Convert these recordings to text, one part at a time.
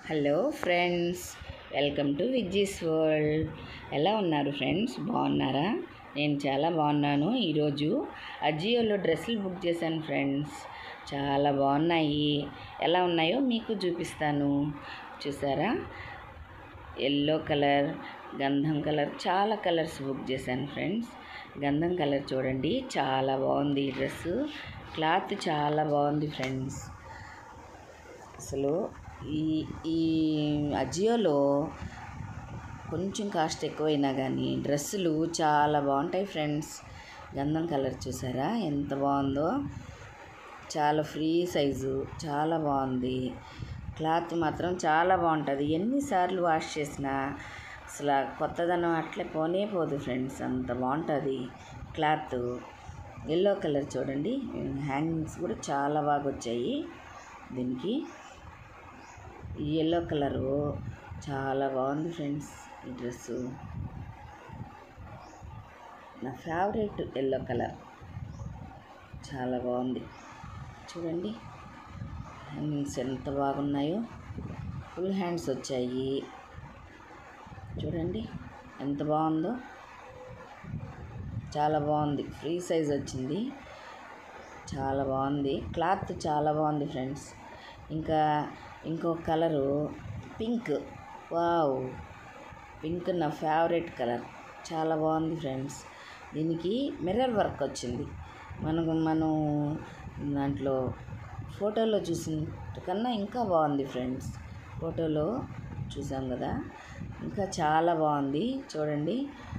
hello friends welcome to Vijji's world ఎలా ఉన్నారు friends బాగున్నారా నేను చాలా బాగున్నాను ఈరోజు అజియోలో డ్రెస్సులు బుక్ చేశాను ఫ్రెండ్స్ చాలా బాగున్నాయి ఎలా ఉన్నాయో మీకు చూపిస్తాను చూసారా ఎల్లో కలర్ గంధం కలర్ చాలా కలర్స్ బుక్ చేశాను ఫ్రెండ్స్ గంధం కలర్ చూడండి చాలా బాగుంది ఈ డ్రెస్సు క్లాత్ చాలా బాగుంది ఫ్రెండ్స్ అసలు ఈ ఈ అజియోలో కొంచెం కాస్ట్ ఎక్కువైనా కానీ డ్రెస్సులు చాలా బాగుంటాయి ఫ్రెండ్స్ గంధం కలర్ చూసారా ఎంత బాగుందో చాలా ఫ్రీ సైజు చాలా బాగుంది క్లాత్ మాత్రం చాలా బాగుంటుంది ఎన్నిసార్లు వాష్ చేసినా అసలు ఆ కొత్తదనం అట్లే పోనే పోదు ఫ్రెండ్స్ అంత బాగుంటుంది క్లాత్ ఎల్లో కలర్ చూడండి హ్యాంగింగ్స్ కూడా చాలా బాగా వచ్చాయి దీనికి ఈ ఎల్లో కలరు చాలా బాగుంది ఫ్రెండ్స్ ఈ డ్రెస్సు నా ఫేవరెట్ ఎల్లో కలర్ చాలా బాగుంది చూడండి హ్యాంగింగ్స్ ఎంత బాగున్నాయో ఫుల్ హ్యాండ్స్ వచ్చాయి చూడండి ఎంత బాగుందో చాలా బాగుంది ఫ్రీ సైజ్ వచ్చింది చాలా బాగుంది క్లాత్ చాలా బాగుంది ఫ్రెండ్స్ ఇంకా ఇంకో కలరు పింక్ వావ్ పింక్ నా ఫేవరెట్ కలర్ చాలా బాగుంది ఫ్రెండ్స్ దీనికి మిర్రర్ వర్క్ వచ్చింది మనకు మనం దాంట్లో ఫోటోలో చూసిన కన్నా ఇంకా బాగుంది ఫ్రెండ్స్ ఫోటోలో చూసాం కదా ఇంకా చాలా బాగుంది చూడండి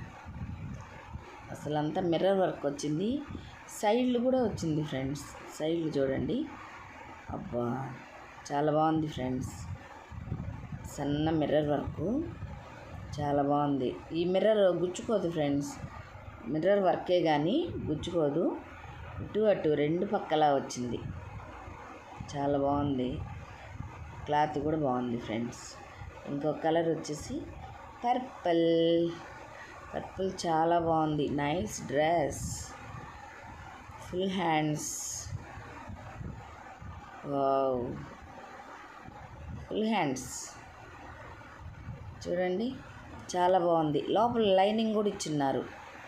అసలు అంతా మిర్రర్ వర్క్ వచ్చింది సైడ్లు కూడా వచ్చింది ఫ్రెండ్స్ సైడ్లు చూడండి అబ్బా చాలా బాగుంది ఫ్రెండ్స్ సన్న మిర్రర్ వర్క్ చాలా బాగుంది ఈ మిర్రర్ గుచ్చుకోదు ఫ్రెండ్స్ మిర్రర్ వర్కే కానీ గుచ్చుకోదు ఇటు అటు రెండు పక్కలా వచ్చింది చాలా బాగుంది క్లాత్ కూడా బాగుంది ఫ్రెండ్స్ ఇంకో కలర్ వచ్చేసి పర్పుల్ పర్పుల్ చాలా బాగుంది nice dress full hands wow full hands చూడండి చాలా బాగుంది లోపల లైనింగ్ కూడా ఇచ్చిన్నారు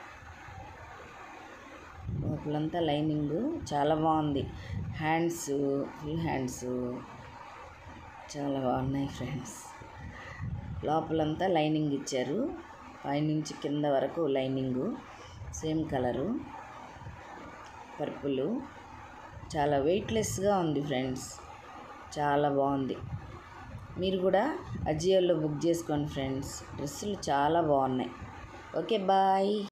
లోపలంతా లైనింగ్ చాలా బాగుంది హ్యాండ్స్ ఫుల్ హ్యాండ్స్ చాలా బాగున్నాయి ఫ్రెండ్స్ లోపలంతా లైనింగ్ ఇచ్చారు పైనుంచి కింద వరకు లైనింగు సేమ్ కలరు పర్పుల్ చాలా వెయిట్లెస్గా ఉంది ఫ్రెండ్స్ చాలా బాగుంది మీరు కూడా అజియోలో బుక్ చేసుకోండి ఫ్రెండ్స్ డ్రెస్సులు చాలా బాగున్నాయి ఓకే బాయ్